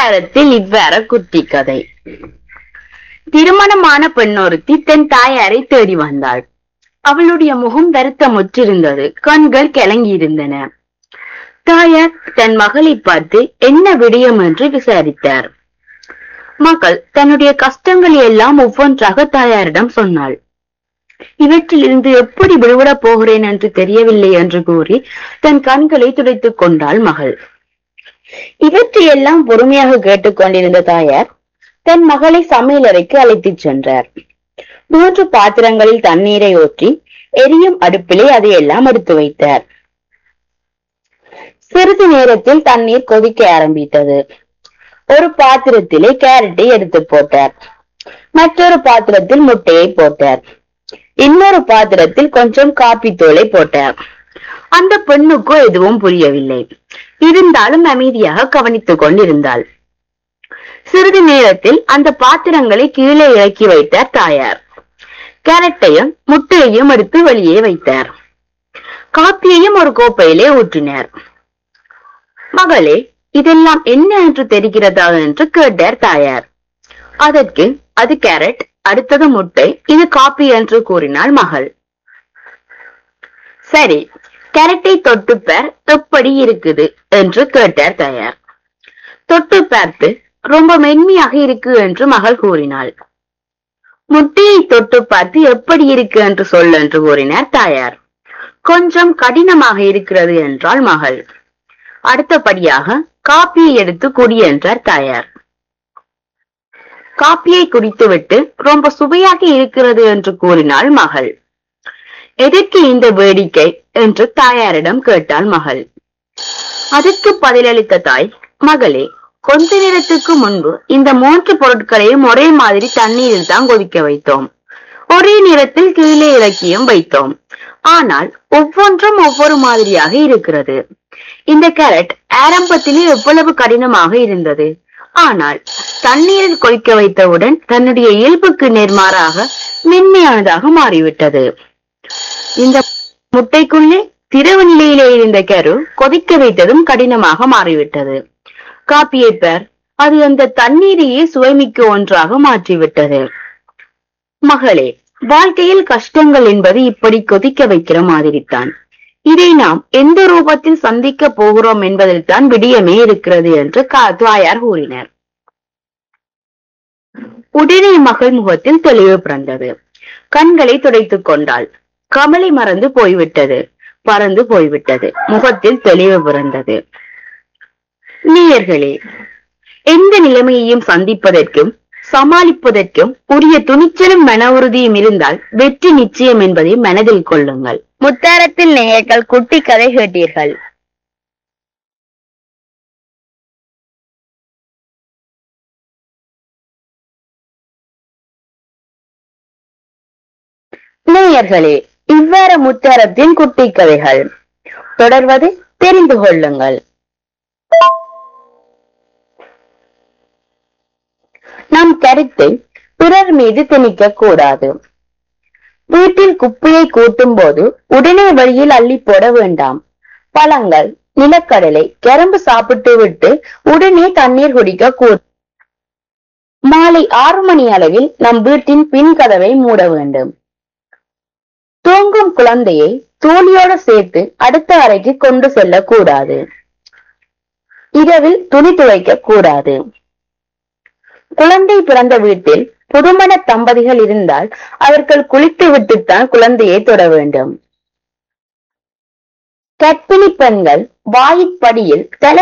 முத்தாரத்தில் இவ்வாற குட்டி கதை திருமணமான பெண்ணொருத்தி தன் தாயாரை தேடி வந்தாள் அவளுடைய முகம் வருத்தமுற்றிருந்தது கண்கள் கிளங்கியிருந்தன தாயார் தன் மகளை பார்த்து என்ன விடயம் என்று விசாரித்தார் மகள் தன்னுடைய கஷ்டங்களை எல்லாம் ஒவ்வொன்றாக தாயாரிடம் சொன்னாள் இவற்றிலிருந்து எப்படி விடுபடப் போகிறேன் என்று தெரியவில்லை என்று கூறி தன் கண்களை துடைத்துக் கொண்டாள் மகள் இவற்றையெல்லாம் பொறுமையாக கேட்டுக்கொண்டிருந்த தாயார் தன் மகளை சமையலறைக்கு அழைத்துச் சென்றார் மூன்று பாத்திரங்களில் தண்ணீரை ஊற்றி எரியும் அடுப்பிலே அதையெல்லாம் எடுத்து வைத்தார் சிறிது நேரத்தில் தண்ணீர் கொதிக்க ஆரம்பித்தது ஒரு பாத்திரத்திலே கேரட்டை எடுத்து போட்டார் மற்றொரு பாத்திரத்தில் முட்டையை போட்டார் இன்னொரு பாத்திரத்தில் கொஞ்சம் காப்பி தூளை போட்டார் அந்த பெண்ணுக்கோ எதுவும் புரியவில்லை இருந்தாலும் அமைதியாக கவனித்துக் கொண்டிருந்தாள் சிறிது நேரத்தில் அந்த பாத்திரங்களை கீழே இறக்கி வைத்தார் தாயார் கேரட்டையும் முட்டையையும் எடுத்து வெளியே வைத்தார் காப்பியையும் ஒரு கோப்பையிலே ஊற்றினார் மகளே இதெல்லாம் என்ன என்று தெரிகிறதா என்று கேட்டார் தாயார் அதற்கு அது கேரட் அடுத்தது முட்டை இது காப்பி என்று கூறினாள் மகள் சரி கேரட்டை தொட்டுப்பார் எப்படி இருக்குது என்று கேட்டார் தாயார் தொட்டு பார்த்து ரொம்ப மென்மையாக இருக்கு என்று மகள் கூறினாள் முட்டையை தொட்டு பார்த்து எப்படி இருக்கு என்று சொல் என்று கூறினார் தாயார் கொஞ்சம் கடினமாக இருக்கிறது என்றாள் மகள் அடுத்தபடியாக காப்பியை எடுத்து குடி என்றார் தாயார் காப்பியை குடித்துவிட்டு ரொம்ப சுவையாக இருக்கிறது என்று கூறினாள் மகள் எதற்கு இந்த வேடிக்கை என்று தாயாரிடம் கேட்டாள் மகள் அதற்கு பதிலளித்த தாய் மகளே கொஞ்ச நேரத்துக்கு முன்பு இந்த மூன்று பொருட்களையும் ஒரே மாதிரி தண்ணீரில் தான் கொதிக்க வைத்தோம் ஒரே நேரத்தில் கீழே இறக்கியும் வைத்தோம் ஆனால் ஒவ்வொன்றும் ஒவ்வொரு மாதிரியாக இருக்கிறது இந்த கேரட் ஆரம்பத்திலே எவ்வளவு கடினமாக இருந்தது ஆனால் தண்ணீரில் கொதிக்க வைத்தவுடன் தன்னுடைய இயல்புக்கு நேர்மாறாக மென்மையானதாக மாறிவிட்டது இந்த முட்டைக்குள்ளே திரவ நிலையிலே இருந்த கரு கொதிக்க வைத்ததும் கடினமாக மாறிவிட்டது காப்பியை பெர் அது அந்த தண்ணீரையே சுவைமிக்க ஒன்றாக மாற்றிவிட்டது மகளே வாழ்க்கையில் கஷ்டங்கள் என்பது இப்படி கொதிக்க வைக்கிற மாதிரித்தான் இதை நாம் எந்த ரூபத்தில் சந்திக்க போகிறோம் என்பதில் தான் விடியமே இருக்கிறது என்று தாயார் கூறினர் உடனே மகள் முகத்தில் தெளிவு பிறந்தது கண்களை துடைத்துக் கொண்டாள் கமலை மறந்து போய்விட்டது பறந்து போய்விட்டது முகத்தில் தெளிவு பிறந்தது நேயர்களே எந்த நிலைமையையும் சந்திப்பதற்கும் சமாளிப்பதற்கும் உரிய துணிச்சலும் மன உறுதியும் இருந்தால் வெற்றி நிச்சயம் என்பதை மனதில் கொள்ளுங்கள் முத்தாரத்தில் நேயர்கள் குட்டி கதை கேட்டீர்கள் நேயர்களே இவ்வாறு முத்தாரத்தின் குட்டி கதைகள் தொடர்வது தெரிந்து கொள்ளுங்கள் நம் கருத்தை பிறர் மீது திணிக்க கூடாது வீட்டில் குப்பையை கூட்டும் போது உடனே வழியில் அள்ளி போட வேண்டாம் பழங்கள் நிலக்கடலை கரும்பு சாப்பிட்டு விட்டு உடனே தண்ணீர் குடிக்க கூடும் மாலை ஆறு மணி அளவில் நம் வீட்டின் பின் கதவை மூட வேண்டும் தூங்கும் குழந்தையை தோழியோடு சேர்த்து அடுத்த அறைக்கு கொண்டு செல்லக்கூடாது இரவில் துணி துவைக்க கூடாது குழந்தை பிறந்த வீட்டில் புதுமண தம்பதிகள் இருந்தால் அவர்கள் குளித்து விட்டுத்தான் குழந்தையை தொட வேண்டும் கர்ப்பிணி பெண்கள் வாயிற்படியில் தலை